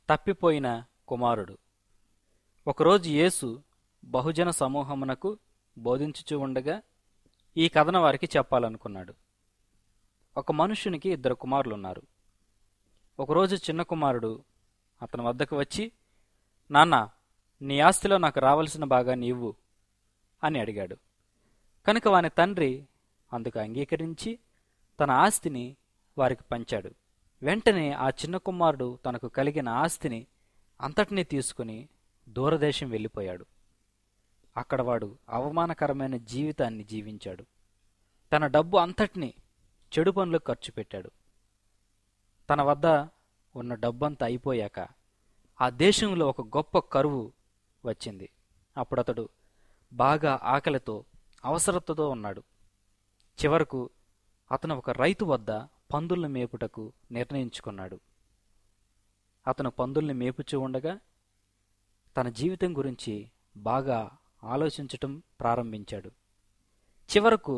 తప్పిపోయిన కుమారుడు ఒకరోజు యేసు బహుజన సమూహమునకు బోధించుచూ ఉండగా ఈ కథను వారికి చెప్పాలనుకున్నాడు ఒక మనుష్యునికి ఇద్దరు కుమారులున్నారు ఒకరోజు చిన్న కుమారుడు అతని వద్దకు వచ్చి నాన్న నీ ఆస్తిలో నాకు రావలసిన భాగాన్ని ఇవ్వు అని అడిగాడు కనుక వాని తండ్రి అందుకు అంగీకరించి తన ఆస్తిని వారికి పంచాడు వెంటనే ఆ చిన్న కుమారుడు తనకు కలిగిన ఆస్తిని అంతటినీ తీసుకుని దూరదేశం వెళ్ళిపోయాడు అక్కడ వాడు అవమానకరమైన జీవితాన్ని జీవించాడు తన డబ్బు అంతటినీ చెడు పనులకు ఖర్చు పెట్టాడు తన వద్ద ఉన్న డబ్బంతా అయిపోయాక ఆ దేశంలో ఒక గొప్ప కరువు వచ్చింది అప్పుడు అతడు బాగా ఆకలితో అవసరతతో ఉన్నాడు చివరకు అతను ఒక రైతు వద్ద పందుల్ని మేపుటకు నిర్ణయించుకున్నాడు అతను పందుల్ని మేపుచూ ఉండగా తన జీవితం గురించి బాగా ఆలోచించటం ప్రారంభించాడు చివరకు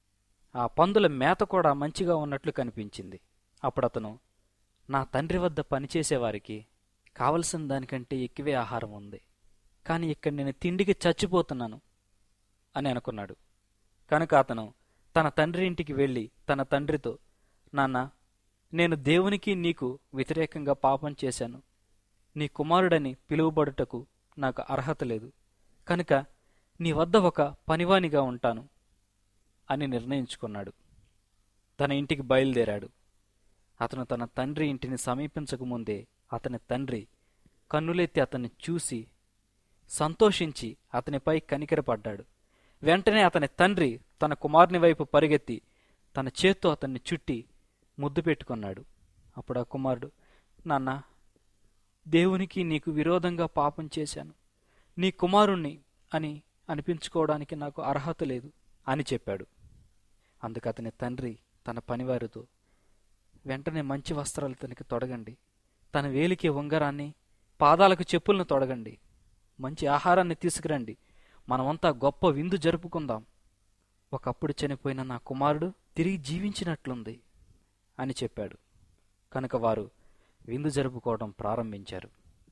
ఆ పందుల మేత కూడా మంచిగా ఉన్నట్లు కనిపించింది అప్పుడు అతను నా తండ్రి వద్ద పనిచేసేవారికి కావలసిన దానికంటే ఎక్కువే ఆహారం ఉంది కానీ ఇక్కడ నేను తిండికి చచ్చిపోతున్నాను అని అనుకున్నాడు కనుక అతను తన తండ్రి ఇంటికి వెళ్ళి తన తండ్రితో నాన్న నేను దేవునికి నీకు వ్యతిరేకంగా పాపం చేశాను నీ కుమారుడని పిలువబడుటకు నాకు అర్హత లేదు కనుక నీ వద్ద ఒక పనివానిగా ఉంటాను అని నిర్ణయించుకున్నాడు తన ఇంటికి బయలుదేరాడు అతను తన తండ్రి ఇంటిని సమీపించకముందే అతని తండ్రి కన్నులెత్తి అతన్ని చూసి సంతోషించి అతనిపై కనికరపడ్డాడు వెంటనే అతని తండ్రి తన కుమారుని వైపు పరిగెత్తి తన చేత్తో అతన్ని చుట్టి ముద్దు పెట్టుకున్నాడు అప్పుడు ఆ కుమారుడు నాన్న దేవునికి నీకు విరోధంగా పాపం చేశాను నీ కుమారుణ్ణి అని అనిపించుకోవడానికి నాకు అర్హత లేదు అని చెప్పాడు అందుకు అతని తండ్రి తన పనివారితో వెంటనే మంచి వస్త్రాలు తనకి తొడగండి తన వేలికి ఉంగరాన్ని పాదాలకు చెప్పులను తొడగండి మంచి ఆహారాన్ని తీసుకురండి మనమంతా గొప్ప విందు జరుపుకుందాం ఒకప్పుడు చనిపోయిన నా కుమారుడు తిరిగి జీవించినట్లుంది అని చెప్పాడు కనుక వారు విందు జరుపుకోవడం ప్రారంభించారు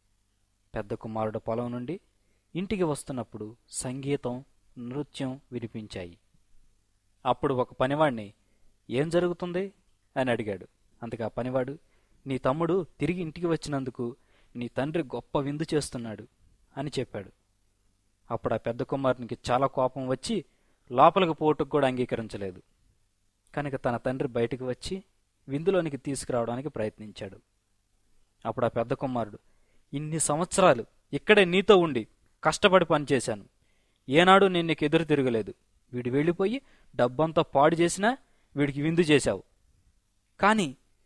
పెద్ద కుమారుడు పొలం నుండి ఇంటికి వస్తున్నప్పుడు సంగీతం నృత్యం వినిపించాయి అప్పుడు ఒక పనివాణ్ణి ఏం జరుగుతుంది అని అడిగాడు అందుకు ఆ పనివాడు నీ తమ్ముడు తిరిగి ఇంటికి వచ్చినందుకు నీ తండ్రి గొప్ప విందు చేస్తున్నాడు అని చెప్పాడు అప్పుడు ఆ పెద్ద కుమారునికి చాలా కోపం వచ్చి లోపలికి పోటుకు కూడా అంగీకరించలేదు కనుక తన తండ్రి బయటికి వచ్చి విందులోనికి తీసుకురావడానికి ప్రయత్నించాడు అప్పుడు ఆ పెద్ద కుమారుడు ఇన్ని సంవత్సరాలు ఇక్కడే నీతో ఉండి కష్టపడి పనిచేశాను ఏనాడు నేను నీకు ఎదురు తిరగలేదు వీడు వెళ్ళిపోయి డబ్బంతా పాడు చేసినా వీడికి విందు చేశావు కానీ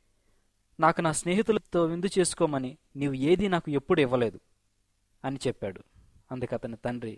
నాకు నా స్నేహితులతో విందు చేసుకోమని నీవు ఏదీ నాకు ఎప్పుడు ఇవ్వలేదు అని చెప్పాడు అందుకు అతని తండ్రి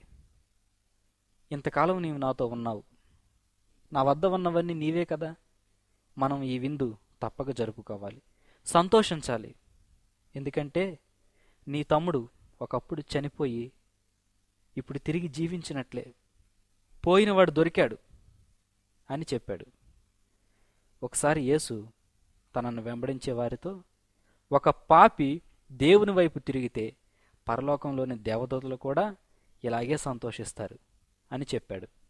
ఇంతకాలం నీవు నాతో ఉన్నావు నా వద్ద ఉన్నవన్నీ నీవే కదా మనం ఈ విందు తప్పక జరుపుకోవాలి సంతోషించాలి ఎందుకంటే నీ తమ్ముడు ఒకప్పుడు చనిపోయి ఇప్పుడు తిరిగి జీవించినట్లే పోయినవాడు దొరికాడు అని చెప్పాడు ఒకసారి యేసు తనను వెంబడించే వారితో ఒక పాపి దేవుని వైపు తిరిగితే పరలోకంలోని దేవదూతలు కూడా ఇలాగే సంతోషిస్తారు అని చెప్పాడు